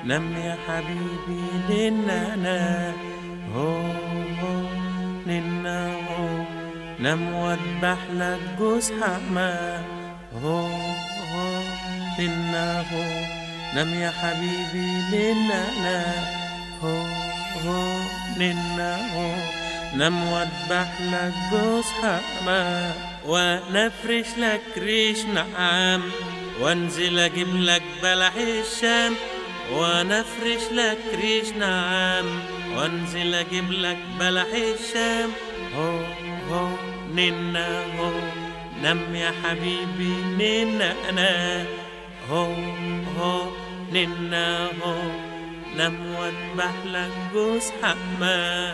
نم يا حبيبي ننا هو هو ننا هو نم واذبح لك جوز حما هو هو ننا هو نم يا حبيبي ننا هو هو ننا هو نم واذبح لك جوز حما ونفرش لك ريش نعام وانزل اجيب لك بلح الشام ونفرش لك ريش نعام وانزل اجيب لك بلح الشام هو هو ننا هو نم يا حبيبي ننا انا هو هو ننا هو نم واذبح لك جوز حمام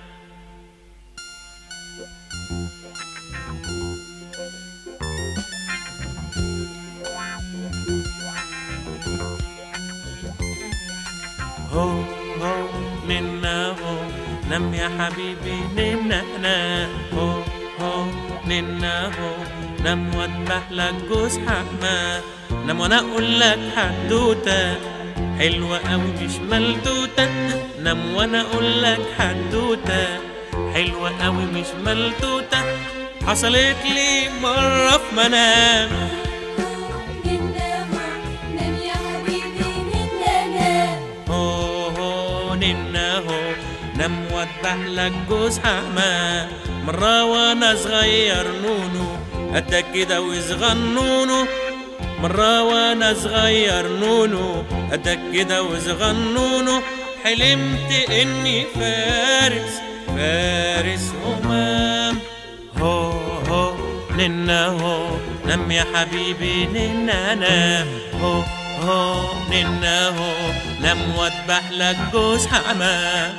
هو هو ننا هو نم يا حبيبي ننا انا هو هو ننا هو نم واذبح لك جوز حما نم وانا اقول لك حدوته حلوة أوي مش ملتوتة نم وانا اقول لك حدوتة حلوة أوي مش ملتوتة حصلت لي مرة في منام هو هو ننا هو نم واذبح لك جوز حما مرة وانا صغير نونو قدك كده وصغنونو مرة وانا صغير نونو قدك كده وصغنونو حلمت اني فارس فارس همام هو هو ننا هو نم يا حبيبي ننا نام هو هو ننا هو نم واذبح لك جوز حمام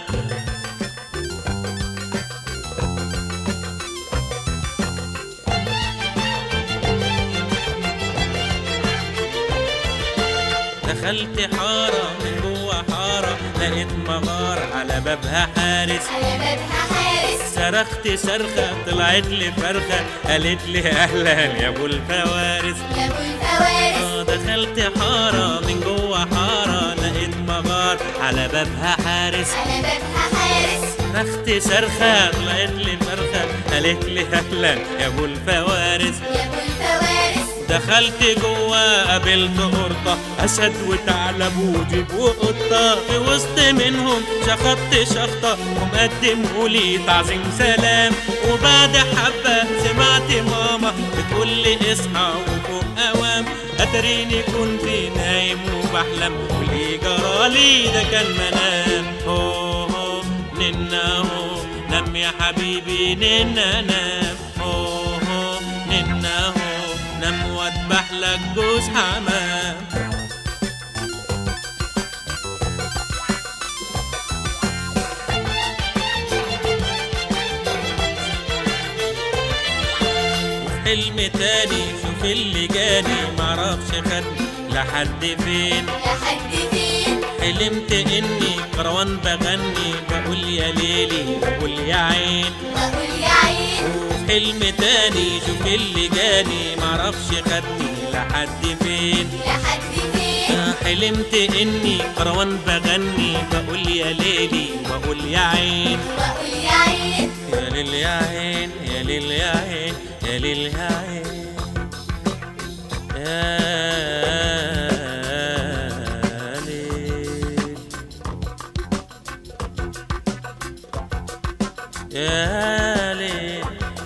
دخلت حارة من جوا حارة لقيت مغارة على بابها حارس على بابها حارس صرخت صرخة طلعت لي فرخة قالت لي أهلا يا أبو الفوارس يا ابو الفوارس آه، دخلت حارة من جوا حارة لقيت مغار على بابها حارس على بابها حارس صرخت صرخة طلعت لي فرخة قالت لي أهلا يا أبو الفوارس يا ابو الفوارس دخلت جوا قابلت قرطة أسد وثعلب وديب وقطة في وسط منهم شخطت شخطة ومقدموا لي تعظيم سلام وبعد حبة سمعت ماما بتقول لي اصحى وفوق أوام أتريني كنت نايم وبحلم واللي جرالي ده كان منام هو هو ننا هو نام يا حبيبي ننا نام هو هو ننا هو نام واذبح لك جوز حمام وفي حلم تاني شوف اللي جاني معرفش خدني لحد فين لحد فين حلمت اني كروان بغني بقول يا ليلي بقول يا عين بقول يا عين وفي حلم تاني شوف اللي جاني معرفش خدني لحد فين لحد فين آه، حلمت اني كروان بغني بقول يا ليلي بقول يا عين بقول يا عين يا ليل يا عين يا ليل يا عين يا ليل يا عين يا ليل يا ليل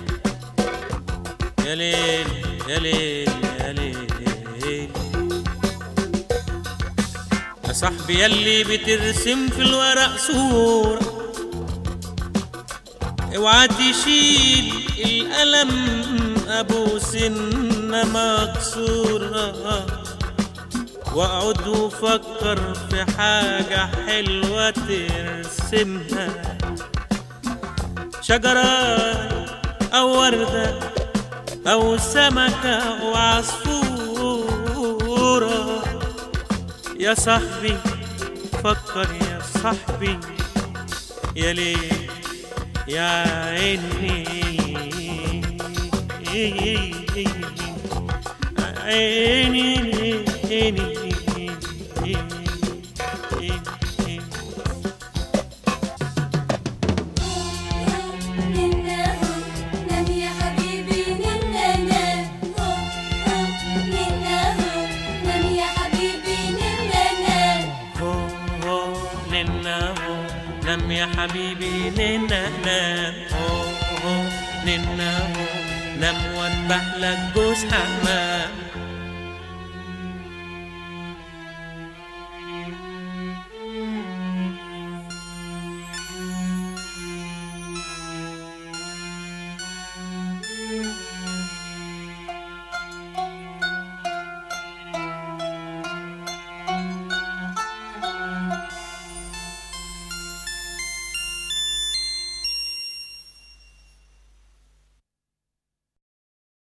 يا ليل يا ليل يا ليل يا صاحبي يلي بترسم في الورق صورة اوعى تشيل القلم ابو سنة مكسورة واقعد وفكر في حاجة حلوة ترسمها شجرة أو وردة أو سمكة أو عصفورة يا صاحبي فكر يا صاحبي يا ليل يا عيني عيني عيني نام يا حبيبي ننا نام أوه أوه ننا أوه نام واتبح لك جوز حمام